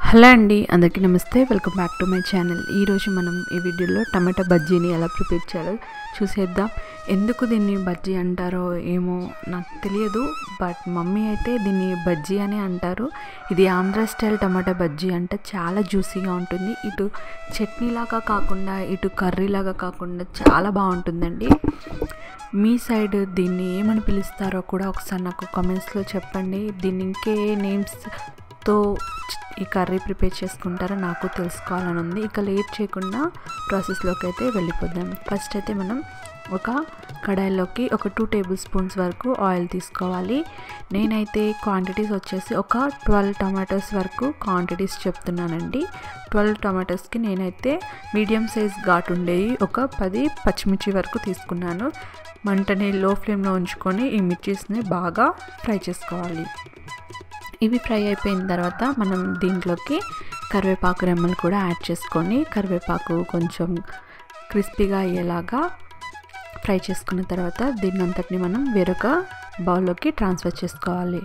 hello అండి అందరికీ నమస్తే welcome back to my channel ఈరోజు మనం ఈ వీడియోలో టమాటా బజ్జీని ఎలా ప్రిపేర్ చేయాలో చూసేద్దాం ఎందుకు దీన్ని బజ్జీ అంటారో ఏమో నాకు తెలియదు బట్ మమ్మీ అయితే దీన్ని బజ్జీ అని అంటారు ఇది ఆంధ్ర స్టైల్ టమాటా బజ్జీ అంటే చాలా జ్యూసీగా ఉంటుంది ఇటు చట్నీలాగా కాకుండా ఇటు కర్రీలాగా కాకుండా చాలా బాగుంటుందండి మీ సైడ్ దీన్ని ఏమని పిలుస్తారో కూడా ఒకసారి నాకు కామెంట్స్లో చెప్పండి దీన్ని ఇంకే నేమ్స్తో ఈ కర్రీ ప్రిపేర్ చేసుకుంటారో నాకు తెలుసుకోవాలని ఉంది ఇక లేట్ చేయకుండా ప్రాసెస్లోకి అయితే వెళ్ళిపోదాం ఫస్ట్ అయితే మనం ఒక కడాయిలోకి ఒక టూ టేబుల్ స్పూన్స్ వరకు ఆయిల్ తీసుకోవాలి నేనైతే క్వాంటిటీస్ వచ్చేసి ఒక ట్వెల్వ్ టమాటోస్ వరకు క్వాంటిటీస్ చెప్తున్నానండి ట్వెల్వ్ టమాటోస్కి నేనైతే మీడియం సైజ్ ఘాటు ఉండేవి ఒక పది పచ్చిమిర్చి వరకు తీసుకున్నాను మంటని లో ఫ్లేమ్లో ఉంచుకొని ఈ మిర్చీస్ని బాగా ఫ్రై చేసుకోవాలి ఇవి ఫ్రై అయిపోయిన తర్వాత మనం దీంట్లోకి కరివేపాకు రెమ్మలు కూడా యాడ్ చేసుకొని కరివేపాకు కొంచెం క్రిస్పీగా అయ్యేలాగా ఫ్రై చేసుకున్న తర్వాత దీన్ని అంతటిని మనం వేరొక బౌల్లోకి ట్రాన్స్ఫర్ చేసుకోవాలి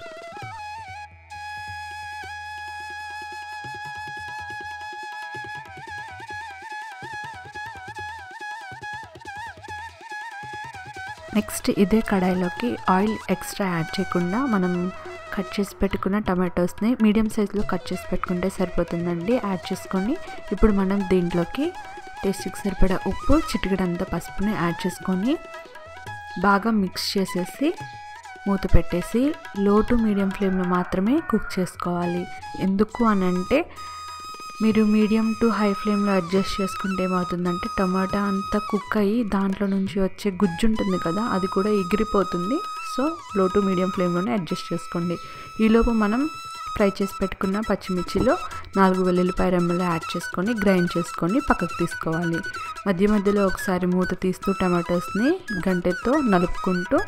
నెక్స్ట్ ఇదే కడాయిలోకి ఆయిల్ ఎక్స్ట్రా యాడ్ చేయకుండా మనం కట్ చేసి పెట్టుకున్న టమాటోస్ని మీడియం సైజులో కట్ చేసి పెట్టుకుంటే సరిపోతుందండి యాడ్ చేసుకొని ఇప్పుడు మనం దీంట్లోకి టేస్ట్కి సరిపడా ఉప్పు చిటికడంతా పసుపుని యాడ్ చేసుకొని బాగా మిక్స్ చేసేసి మూత పెట్టేసి లో టు మీడియం ఫ్లేమ్లో మాత్రమే కుక్ చేసుకోవాలి ఎందుకు అని అంటే మీరు మీడియం టు హై ఫ్లేమ్లో అడ్జస్ట్ చేసుకుంటే ఏమవుతుందంటే టమాటా అంతా కుక్ అయ్యి దాంట్లో నుంచి వచ్చే గుజ్జు ఉంటుంది కదా అది కూడా ఎగిరిపోతుంది సో లో టు మీడియం ఫ్లేమ్లోనే అడ్జస్ట్ చేసుకోండి ఈలోపు మనం ఫ్రై చేసి పెట్టుకున్న పచ్చిమిర్చిలో నాలుగు వెల్లుల్లిపాయ రెమ్మలు యాడ్ చేసుకొని గ్రైండ్ చేసుకొని పక్కకు తీసుకోవాలి మధ్య మధ్యలో ఒకసారి మూత తీస్తూ టమాటోస్ని గంటెతో నలుపుకుంటూ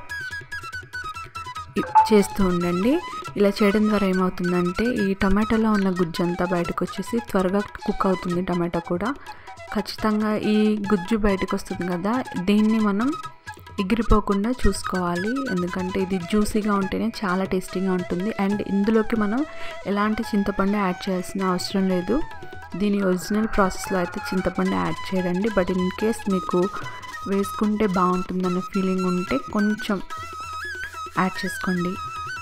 చేస్తూ ఉండండి ఇలా చేయడం ద్వారా ఏమవుతుందంటే ఈ టమాటాలో ఉన్న గుజ్జు అంతా బయటకు వచ్చేసి త్వరగా కుక్ అవుతుంది టమాటా కూడా ఖచ్చితంగా ఈ గుజ్జు బయటకు వస్తుంది కదా దీన్ని మనం ఎగిరిపోకుండా చూసుకోవాలి ఎందుకంటే ఇది జ్యూసీగా ఉంటేనే చాలా టేస్టీగా ఉంటుంది అండ్ ఇందులోకి మనం ఎలాంటి చింతపండు యాడ్ చేయాల్సిన అవసరం లేదు దీని ఒరిజినల్ ప్రాసెస్లో అయితే చింతపండు యాడ్ చేయరండి బట్ ఇన్ కేస్ మీకు వేసుకుంటే బాగుంటుందన్న ఫీలింగ్ ఉంటే కొంచెం యాడ్ చేసుకోండి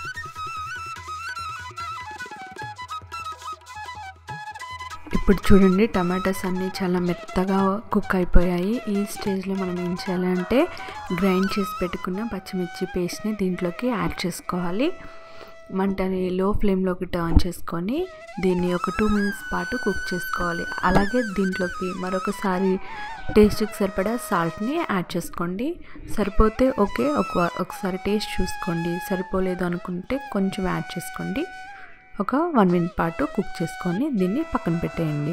ఇప్పుడు చూడండి టమాటాస్ అన్నీ చాలా మెత్తగా కుక్ అయిపోయాయి ఈ స్టేజ్లో మనం ఏం చేయాలంటే గ్రైండ్ చేసి పెట్టుకున్న పచ్చిమిర్చి పేస్ట్ని దీంట్లోకి యాడ్ చేసుకోవాలి మంటని లో ఫ్లేమ్లోకి టర్న్ చేసుకొని దీన్ని ఒక టూ మినిట్స్ పాటు కుక్ చేసుకోవాలి అలాగే దీంట్లోకి మరొకసారి టేస్ట్కి సరిపడా సాల్ట్ని యాడ్ చేసుకోండి సరిపోతే ఓకే ఒక ఒకసారి టేస్ట్ చూసుకోండి సరిపోలేదు అనుకుంటే కొంచెం యాడ్ చేసుకోండి ఒక వన్ మినిట్ పాటు కుక్ చేసుకొని దీన్ని పక్కన పెట్టేయండి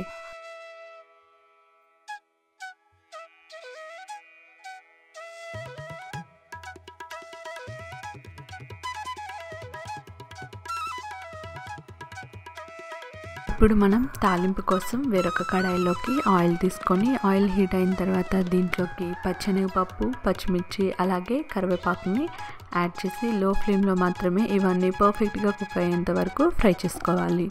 ఇప్పుడు మనం తాలింపు కోసం వేరొక కడాయిలోకి ఆయిల్ తీసుకొని ఆయిల్ హీట్ అయిన తర్వాత దీంట్లోకి పచ్చనిపప్పు పచ్చిమిర్చి అలాగే కరివేపాకుని యాడ్ చేసి లో ఫ్లేమ్లో మాత్రమే ఇవన్నీ పర్ఫెక్ట్గా కుక్ అయ్యేంత వరకు ఫ్రై చేసుకోవాలి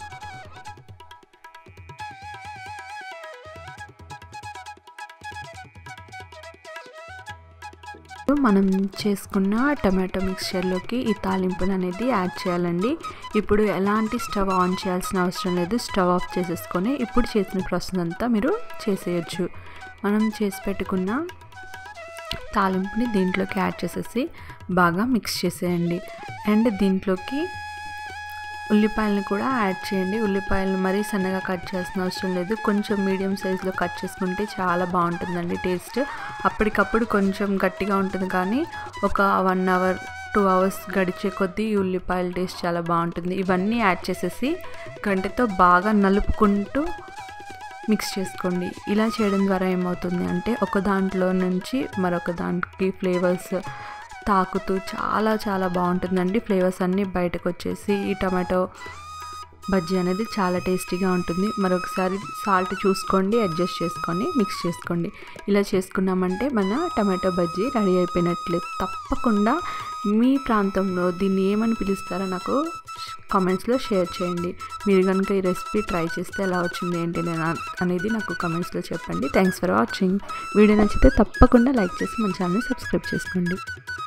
మనం చేసుకున్న టమాటో మిక్స్చర్లోకి ఈ తాలింపును అనేది యాడ్ చేయాలండి ఇప్పుడు ఎలాంటి స్టవ్ ఆన్ చేయాల్సిన అవసరం లేదు స్టవ్ ఆఫ్ చేసేసుకొని ఇప్పుడు చేసిన ప్రాసెస్ అంతా మీరు చేసేయచ్చు మనం చేసి పెట్టుకున్న తాలింపుని దీంట్లోకి యాడ్ చేసేసి బాగా మిక్స్ చేసేయండి అండ్ దీంట్లోకి ఉల్లిపాయలను కూడా యాడ్ చేయండి ఉల్లిపాయలను మరీ సన్నగా కట్ చేయాల్సిన అవసరం లేదు కొంచెం మీడియం సైజులో కట్ చేసుకుంటే చాలా బాగుంటుందండి టేస్ట్ అప్పటికప్పుడు కొంచెం గట్టిగా ఉంటుంది కానీ ఒక వన్ అవర్ టూ అవర్స్ గడిచే కొద్దీ ఈ ఉల్లిపాయల టేస్ట్ చాలా బాగుంటుంది ఇవన్నీ యాడ్ చేసేసి గంటతో బాగా నలుపుకుంటూ మిక్స్ చేసుకోండి ఇలా చేయడం ద్వారా ఏమవుతుంది అంటే ఒక దాంట్లో నుంచి మరొక దానికి ఫ్లేవర్స్ తాకుతూ చాలా చాలా బాగుంటుందండి ఫ్లేవర్స్ అన్నీ బయటకు వచ్చేసి ఈ టమాటో బజ్జీ అనేది చాలా టేస్టీగా ఉంటుంది మరొకసారి సాల్ట్ చూసుకోండి అడ్జస్ట్ చేసుకొని మిక్స్ చేసుకోండి ఇలా చేసుకున్నామంటే మన టమాటో బజ్జీ రెడీ అయిపోయినట్లే తప్పకుండా మీ ప్రాంతంలో దీన్ని ఏమని పిలుస్తారో నాకు కామెంట్స్లో షేర్ చేయండి మీరు కనుక ఈ రెసిపీ ట్రై చేస్తే ఎలా వచ్చింది ఏంటి నేను అనేది నాకు కామెంట్స్లో చెప్పండి థ్యాంక్స్ ఫర్ వాచింగ్ వీడియో నచ్చితే తప్పకుండా లైక్ చేసి మన ఛానల్ని సబ్స్క్రైబ్ చేసుకోండి